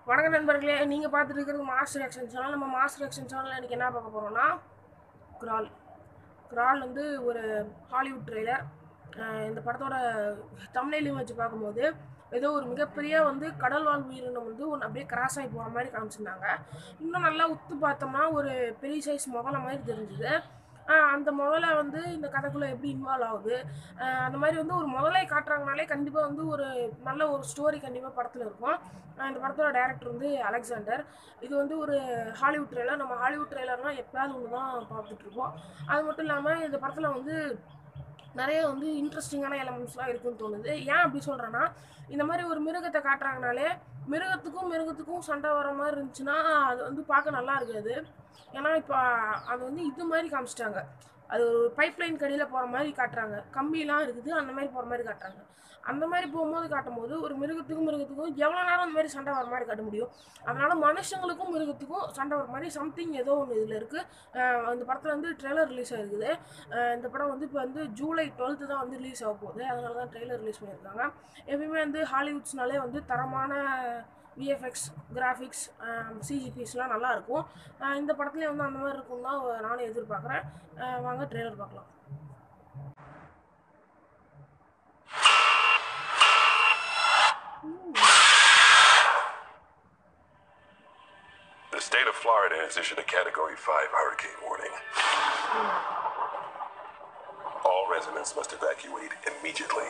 வணக்கம் நண்பர்களே நீங்கள் பார்த்துட்டு இருக்கிறது மாஸ்டர் ஆக்ஷன் சேனல் நம்ம மாஸ்டர் ஆக்ஷன் சேனலில் இன்றைக்கி என்ன பார்க்க போகிறோம்னா கிரால் கிரால் வந்து ஒரு ஹாலிவுட் ட்ரெய்லர் இந்த படத்தோட தமிழிலையும் வச்சு பார்க்கும்போது ஏதோ ஒரு மிகப்பெரிய வந்து கடல் வாழ் உயிரினம் வந்து ஒன்று அப்படியே கிராஸ் ஆகி போகிற மாதிரி காமிச்சிருந்தாங்க இன்னும் நல்லா உத்து பார்த்தோம்னா ஒரு பெரிய சைஸ் முதல மாதிரி தெரிஞ்சுது ஆஹ் அந்த முதலை வந்து இந்த கதைக்குள்ளே எப்படி இன்வால்வ் ஆகுது ஆஹ் அந்த மாதிரி வந்து ஒரு முதலை காட்டுறாங்கனாலே கண்டிப்பாக வந்து ஒரு நல்ல ஒரு ஸ்டோரி கண்டிப்பாக படத்தில் இருக்கும் ஆஹ் இந்த படத்தோட டைரக்டர் வந்து அலெக்சாண்டர் இது வந்து ஒரு ஹாலிவுட் ட்ரெய்லர் நம்ம ஹாலிவுட் ட்ரெய்லர்னால் எப்பயாவது ஒன்று தான் பார்த்துட்ருப்போம் அது மட்டும் இல்லாமல் இந்த படத்தில் வந்து நிறைய வந்து இன்ட்ரெஸ்டிங்கான எலமெண்ட்ஸ்லாம் இருக்குன்னு தோணுது ஏன் அப்படி சொல்கிறேன்னா இந்த மாதிரி ஒரு மிருகத்தை காட்டுறாங்கனாலே மிருகத்துக்கும் மிருகத்துக்கும் சண்டை வர மாதிரி இருந்துச்சுன்னா அது வந்து பார்க்க நல்லா இருக்காது ஏன்னா இப்போ அது வந்து இது மாதிரி காமிச்சிட்டாங்க அது ஒரு பைப் லைன் கடியில் போகிற மாதிரி காட்டுறாங்க கம்பிலாம் இருக்குது அந்த மாதிரி போகிற மாதிரி காட்டுறாங்க அந்த மாதிரி போகும்போது காட்டும்போது ஒரு மிருகத்துக்கும் மிருகத்துக்கும் எவ்வளோ நேரம் அந்த மாதிரி சண்டை வர மாதிரி காட்ட முடியும் அதனால மனுஷங்களுக்கும் மிருகத்துக்கும் சண்டை வர மாதிரி சம்திங் ஏதோ ஒன்று இதில் இருக்குது இந்த படத்தில் வந்து ட்ரெய்லர் ரிலீஸ் ஆகிருக்குது அஹ் இந்த படம் வந்து இப்போ வந்து ஜூலை டுவெல்த்து தான் வந்து ரிலீஸ் ஆக போகுது அதனால தான் ட்ரெய்லர் ரிலீஸ் பண்ணியிருக்காங்க எப்பயுமே வந்து ஹாலிவுட்ஸ்னாலே வந்து தரமான விஎஃப்எக்ஸ் கிராஃபிக்ஸ் சிஜிபிஸ்லாம் நல்லா இருக்கும் அஹ் இந்த படத்துலேயே வந்து அந்த மாதிரி இருக்கும் தான் நானும் எதிர்பார்க்குறேன் அஹ் வாங்க ட்ரெய்லர் பார்க்கலாம் The state of Florida has issued a Category 5 hurricane warning. All residents must evacuate immediately.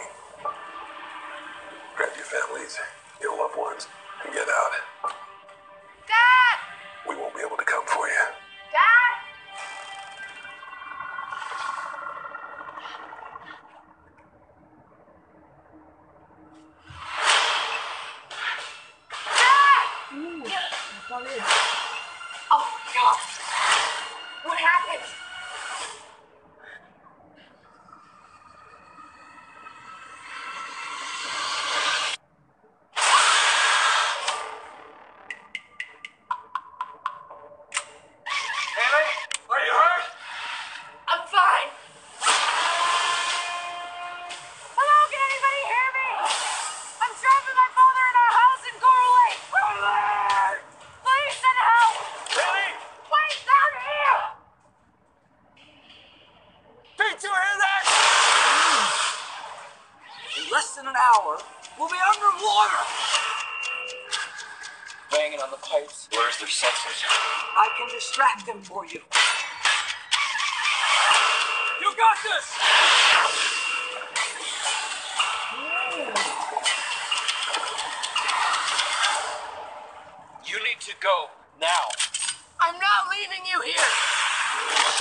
Grab your families, your loved ones, and get out. Dad! We won't be able to come for you. Dad! Dad! அப்பாவே Oh God! What happened? Haley, are you hurt? I'm fine. Hello, can anybody hear me? I'm trapped with my father in our house in Coral Lake. Please send help. Haley, Wait, down here. did you hear that? In less than an hour, we'll be underwater. Banging on the pipes. Where's their sensors? I can distract them for you. You got this! You need to go now. I'm not leaving you here.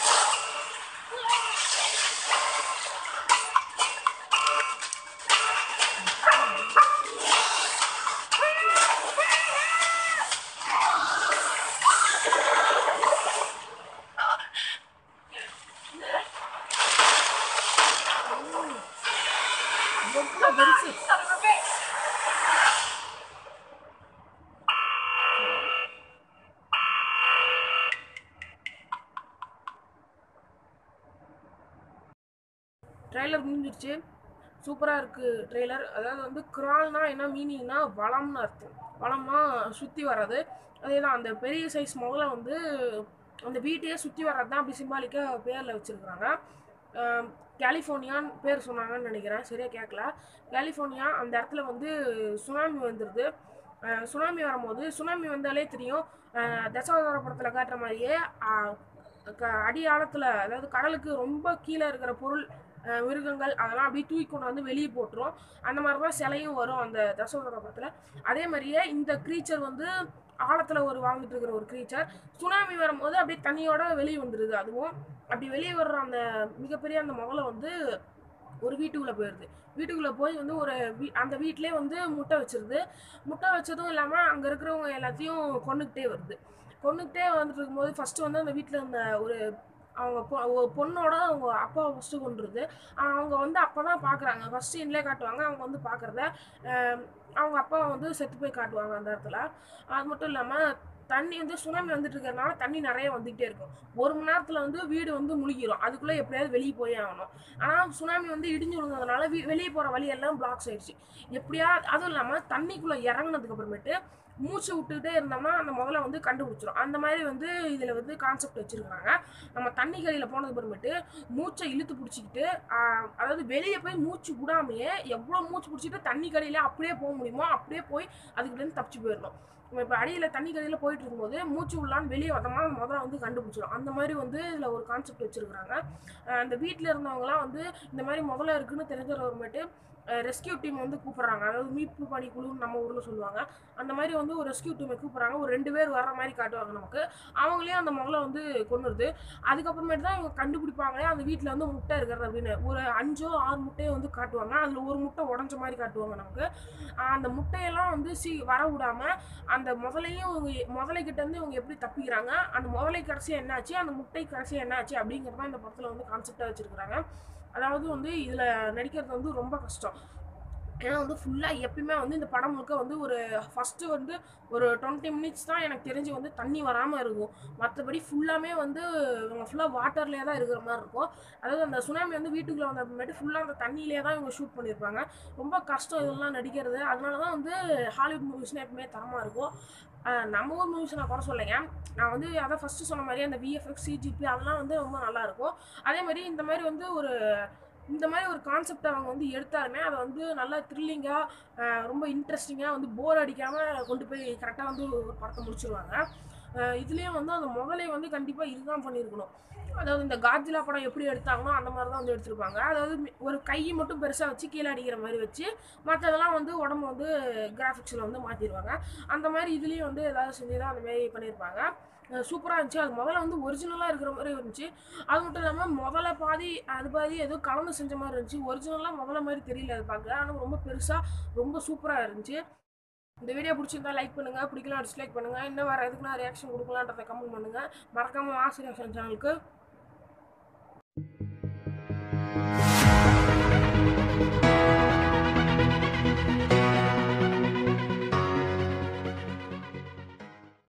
ரொம்ப பெருசு Son of a bitch! Trailer முடிஞ்சிருச்சு சூப்பராக இருக்குது trailer அதாவது வந்து கிரால்னா என்ன மீனிங்னா வளம்னு அர்த்தம் வளம்னா சுற்றி வர்றது அதே தான் அந்த பெரிய சைஸ் முதல்ல வந்து அந்த வீட்டையே சுற்றி வர்றது தான் அப்படி சிம்பாலிக்காக பேரில் வச்சுருக்குறாங்க கலிஃபோர்னியான்னு பேர் சொன்னாங்கன்னு நினைக்கிறேன் சரியாக கேட்கல கலிஃபோர்னியா அந்த இடத்துல வந்து சுனாமி வந்துடுது அஹ் சுனாமி வரும்போது சுனாமி வந்தாலே தெரியும் அஹ் தசாவதார படத்தில் காட்டுற மாதிரியே அஹ் க- அடி ஆழத்தில் அதாவது கடலுக்கு ரொம்ப கீழே இருக்கிற பொருள் அஹ் மிருகங்கள் அதெல்லாம் அப்படியே தூக்கி கொண்டு வந்து வெளியே போட்டுரும் அந்த மாதிரி தான் சிலையும் வரும் அந்த தசோதர படத்தில் அதே மாதிரியே இந்த க்ரீச்சர் வந்து ஆழத்தில் ஒரு வாழ்ந்துட்டு இருக்கிற ஒரு க்ரீச்சர் சுனாமி வரும்போது அப்படியே தண்ணியோட வெளியே வந்துடுது அதுவும் அப்படி வெளியே வர்ற அந்த மிகப்பெரிய அந்த முதல்ல வந்து ஒரு வீட்டுக்குள்ளே போயிடுது வீட்டுக்குள்ளே போய் வந்து ஒரு வீ அந்த வீட்டிலே வந்து முட்டை வச்சிருது முட்டை வச்சதும் இல்லாமல் அங்கே இருக்கிறவங்க எல்லாத்தையும் கொண்டுக்கிட்டே வருது கொண்டுக்கிட்டே வந்துட்டு இருக்கும்போது ஃபஸ்ட்டு வந்து அந்த வீட்டில் இருந்த ஒரு அவங்க பொ ஒரு பொண்ணோட அவங்க அப்பாவை ஃபஸ்ட்டு கொண்டுருது அவங்க வந்து அப்போ தான் பார்க்குறாங்க ஃபஸ்ட் சீன்லேயே காட்டுவாங்க அவங்க வந்து பார்க்குறத அவங்க அப்பா வந்து செத்து போய் காட்டுவாங்க அந்த இடத்துல அது மட்டும் இல்லாமல் தண்ணி வந்து சுனாமி வந்துட்டு இருக்கிறதுனால தண்ணி நிறைய வந்துகிட்டே இருக்கும் ஒரு மணி நேரத்தில் வந்து வீடு வந்து முழுகிரும் அதுக்குள்ளே எப்படியாவது வெளியே போயே ஆகணும் ஆனால் சுனாமி வந்து இடிஞ்சு விழுந்ததுனால வீ வெளியே போகிற வழியெல்லாம் பிளாக்ஸ் ஆயிடுச்சு எப்படியா அதுவும் இல்லாமல் தண்ணிக்குள்ளே இறங்குனதுக்கு அப்புறமேட்டு மூச்சு விட்டுக்கிட்டே இருந்தோம்னா அந்த முதல்ல வந்து கண்டுபிடிச்சிரும் அந்த மாதிரி வந்து இதில் வந்து கான்செப்ட் வச்சுருக்காங்க நம்ம தண்ணி கரையில் போனதுக்கு அப்புறமேட்டு மூச்சை இழுத்து பிடிச்சிக்கிட்டு ஆஹ், அதாவது வெளியே போய் மூச்சு விடாமையே எவ்வளோ மூச்சு பிடிச்சிட்டு தண்ணி கரையில் அப்படியே போக முடியுமோ அப்படியே போய் அதுக்கிட்டேருந்து தப்பிச்சு போயிடணும் நம்ம இப்போ அடியில் தண்ணி கரையில் போயிட்டு இருக்கும்போது மூச்சு உள்ளான்னு வெளியே வந்தோம்னா அந்த முதல்ல வந்து கண்டுபிடிச்சிடும் அந்த மாதிரி வந்து இதில் ஒரு கான்செப்ட் வச்சுருக்குறாங்க அந்த வீட்டில் இருந்தவங்கலாம் வந்து இந்த மாதிரி முதல்ல இருக்குன்னு தெரிஞ்சவர்மேட்டு ரெஸ்கியூ டீம் வந்து கூப்பிட்றாங்க அதாவது மீட்பு பணி குழுன்னு நம்ம ஊரில் சொல்லுவாங்க அந்த மாதிரி வந்து ஒரு ரெஸ்கியூ டீமை கூப்பிட்றாங்க ஒரு ரெண்டு பேர் வர மாதிரி காட்டுவாங்க நமக்கு அவங்களே அந்த முதல்ல வந்து கொண்டுருது அதுக்கப்புறமேட்டு தான் இவங்க கண்டுபிடிப்பாங்களே அந்த வீட்டில் வந்து முட்டை இருக்கிறது அப்படின்னு ஒரு அஞ்சோ ஆறு முட்டையை வந்து காட்டுவாங்க அதில் ஒரு முட்டை உடஞ்ச மாதிரி காட்டுவாங்க நமக்கு ஆஹ் அந்த முட்டையெல்லாம் வந்து சி வர விடாம அந்த முதலையும் இவங்க முதலைக்கிட்ட இருந்து இவங்க எப்படி தப்பிக்கிறாங்க அந்த முதலை கடைசியாக என்னாச்சு அந்த முட்டை கடைசியாக என்னாச்சு அப்படிங்கிறது தான் இந்த படத்தில் வந்து கான்செப்டாக வச்சுருக்குறாங்க அதாவது வந்து இதில் நடிக்கிறது வந்து ரொம்ப கஷ்டம் ஏன்னா வந்து ஃபுல்லாக எப்பயுமே வந்து இந்த படம் முழுக்க வந்து ஒரு ஃபஸ்ட்டு வந்து ஒரு டுவெண்ட்டி மினிட்ஸ் தான் எனக்கு தெரிஞ்சு வந்து தண்ணி வராமல் இருக்கும் மற்றபடி ஃபுல்லாமே வந்து இவங்க ஃபுல்லாக வாட்டர்லேயே தான் இருக்கிற மாதிரி இருக்கும் அதாவது அந்த சுனாமி வந்து வீட்டுக்குள்ளே வந்த அப்புறமேட்டு ஃபுல்லாக அந்த தண்ணியிலே தான் இவங்க ஷூட் பண்ணியிருப்பாங்க ரொம்ப கஷ்டம் இதெல்லாம் நடிக்கிறது அதனால தான் வந்து ஹாலிவுட் மூவிஸ்னால் எப்பவுமே தரமாக இருக்கும் ஆஹ் நம்ம ஊர் மூவிஸ் நான் குறை சொல்லைங்க நான் வந்து அதான் ஃபஸ்ட்டு சொன்ன மாதிரி அந்த விஎஃப்எக்ஸ் சிஜிபி அதெல்லாம் வந்து ரொம்ப நல்லா இருக்கும் அதே மாதிரி இந்த மாதிரி வந்து ஒரு இந்த மாதிரி ஒரு கான்செப்ட் அவங்க வந்து எடுத்தாலுமே அதை வந்து நல்லா த்ரில்லிங்காக ரொம்ப இன்ட்ரெஸ்டிங்காக வந்து போர் அடிக்காமல் கொண்டு போய் கரெக்டாக வந்து ஒரு படத்தை முடிச்சிருவாங்க அஹ் இதுலேயும் வந்து அந்த முதலை வந்து கண்டிப்பாக இதுதான் பண்ணியிருக்கணும் அதாவது இந்த காஜிலா படம் எப்படி எடுத்தாங்களோ அந்த மாதிரி தான் வந்து எடுத்திருப்பாங்க அதாவது மி- ஒரு கை மட்டும் பெருசாக வச்சு கீழே அடிக்கிற மாதிரி வச்சு மற்றதெல்லாம் வந்து உடம்பு வந்து கிராஃபிக்ஸில் வந்து மாற்றிடுவாங்க அந்த மாதிரி இதுலேயும் வந்து ஏதாவது செஞ்சு தான் அந்த மாதிரி பண்ணியிருப்பாங்க சூப்பராக இருந்துச்சு அது முதல்ல வந்து ஒரிஜினலாக இருக்கிற மாதிரி இருந்துச்சு அது மட்டும் இல்லாமல் முதல்ல பாதி அது பாதி ஏதோ கலந்து செஞ்ச மாதிரி இருந்துச்சு ஒரிஜினலாக முதல்ல மாதிரி தெரியல அது பார்க்க ஆனால் ரொம்ப பெருசாக ரொம்ப சூப்பராக இருந்துச்சு இந்த வீடியோ பிடிச்சிருந்தா லைக் பண்ணுங்க பிடிக்கலாம் டிஸ்லைக் பண்ணுங்க இன்னும் வேறு எதுக்குன்னா ரியாக்ஷன் கொடுக்கலான்றதை கமெண்ட் பண்ணுங்க மறக்காம ஆசிரியர் சேனலுக்கு